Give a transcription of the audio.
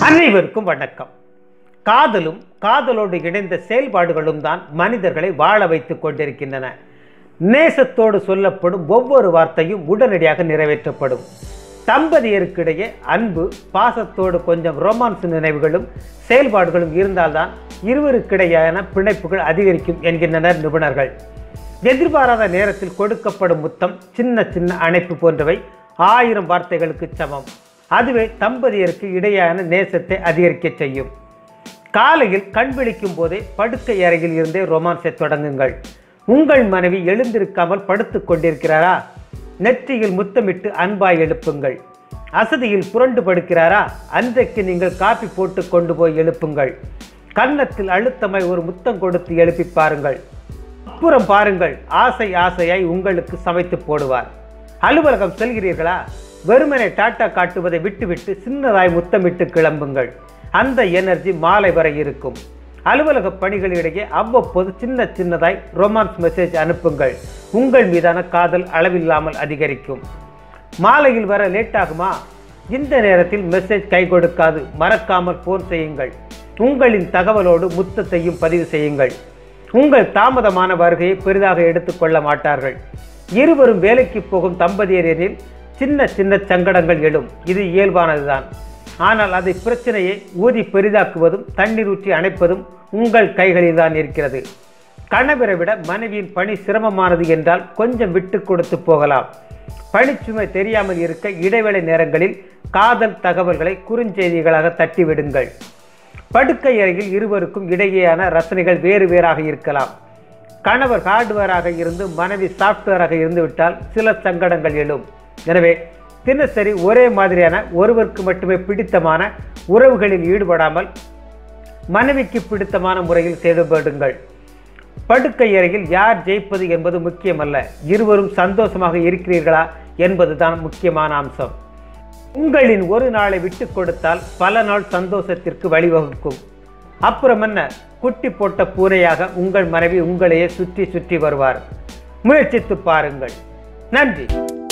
அனைவருக்கும் வணக்கம் காதலும் காதலோடு இணைந்த செயல்பாடுகளும் தான் மனிதர்களை வாழ வைத்துக் கொண்டிருக்கின்றன நேசத்தோடு சொல்லப்படும் ஒவ்வொரு வார்த்தையும் உடனடியாக நிறைவேற்றப்படும் தம்பதியருக்கிடையே அன்பு பாசத்தோடு கொஞ்சம் ரொமான்ஸ் நினைவுகளும் செயல்பாடுகளும் இருந்தால்தான் இருவருக்கிடையான பிணைப்புகள் அதிகரிக்கும் என்கின்றனர் நிபுணர்கள் எதிர்பாராத நேரத்தில் கொடுக்கப்படும் முத்தம் சின்ன சின்ன அணைப்பு போன்றவை ஆயிரம் வார்த்தைகளுக்கு சமம் அதுவே தம்பதியருக்கு இடையான நேசத்தை அதிகரிக்கச் செய்யும் காலையில் கண் விழிக்கும் போதே படுக்கை அறையில் இருந்தே ரொமான்ஸை தொடங்குங்கள் உங்கள் மனைவி எழுந்திருக்காமல் படுத்துக் கொண்டிருக்கிறாரா நெற்றியில் முத்தமிட்டு அன்பாய் எழுப்புங்கள் அசதியில் புரண்டு படுக்கிறாரா அன்றைக்கு நீங்கள் காப்பி போட்டு கொண்டு போய் எழுப்புங்கள் கன்னத்தில் அழுத்தமாய் ஒரு முத்தம் கொடுத்து எழுப்பி பாருங்கள் அப்புறம் பாருங்கள் ஆசை ஆசையாய் உங்களுக்கு சமைத்து போடுவார் அலுவலகம் செல்கிறீர்களா வெறுமனை டாட்டா காட்டுவதை விட்டுவிட்டு சின்னதாய் முத்தமிட்டு கிளம்புங்கள் அந்த எனர்ஜி மாலை வரை இருக்கும் அலுவலக பணிகளிடையே அவ்வப்போது சின்ன சின்னதாய் ரொமான்ஸ் மெசேஜ் அனுப்புங்கள் உங்கள் மீதான காதல் அளவில்லாமல் அதிகரிக்கும் மாலையில் வர லேட் ஆகுமா இந்த நேரத்தில் மெசேஜ் கை கொடுக்காது மறக்காமல் ஃபோன் செய்யுங்கள் உங்களின் தகவலோடு முத்தத்தையும் பதிவு செய்யுங்கள் உங்கள் தாமதமான வருகையை பெரிதாக எடுத்துக்கொள்ள மாட்டார்கள் இருவரும் வேலைக்கு போகும் தம்பதியர் எனில் சின்ன சின்ன சங்கடங்கள் எழும் இது இயல்பானதுதான் ஆனால் அதை பிரச்சனையை ஊதி பெரிதாக்குவதும் தண்ணீர் ஊற்றி அணைப்பதும் உங்கள் கைகளில் தான் இருக்கிறது கணவரை விட மனைவியின் பணி சிரமமானது என்றால் கொஞ்சம் விட்டு கொடுத்து போகலாம் பணிச்சுமை தெரியாமல் இருக்க இடைவேளை நேரங்களில் காதல் தகவல்களை குறுஞ்செய்திகளாக தட்டிவிடுங்கள் படுக்கை அறையில் இருவருக்கும் இடையேயான ரசனைகள் வேறு வேறாக இருக்கலாம் கணவர் ஹார்ட்வேராக இருந்து மனைவி சாஃப்ட்வேராக இருந்து விட்டால் சில சங்கடங்கள் எழும் எனவே தினசரி ஒரே மாதிரியான ஒருவருக்கு மட்டுமே பிடித்தமான உறவுகளில் ஈடுபடாமல் மனைவிக்கு பிடித்தமான முறையில் செயல்படுங்கள் படுக்கை அறையில் யார் ஜெயிப்பது என்பது முக்கியமல்ல இருவரும் சந்தோஷமாக இருக்கிறீர்களா என்பதுதான் முக்கியமான அம்சம் உங்களின் ஒரு நாளை விட்டு கொடுத்தால் பல நாள் சந்தோஷத்திற்கு வழிவகுக்கும் அப்புறம் என்ன குட்டி போட்ட பூனையாக உங்கள் மனைவி உங்களையே சுற்றி சுற்றி வருவார் முயற்சித்து பாருங்கள் நன்றி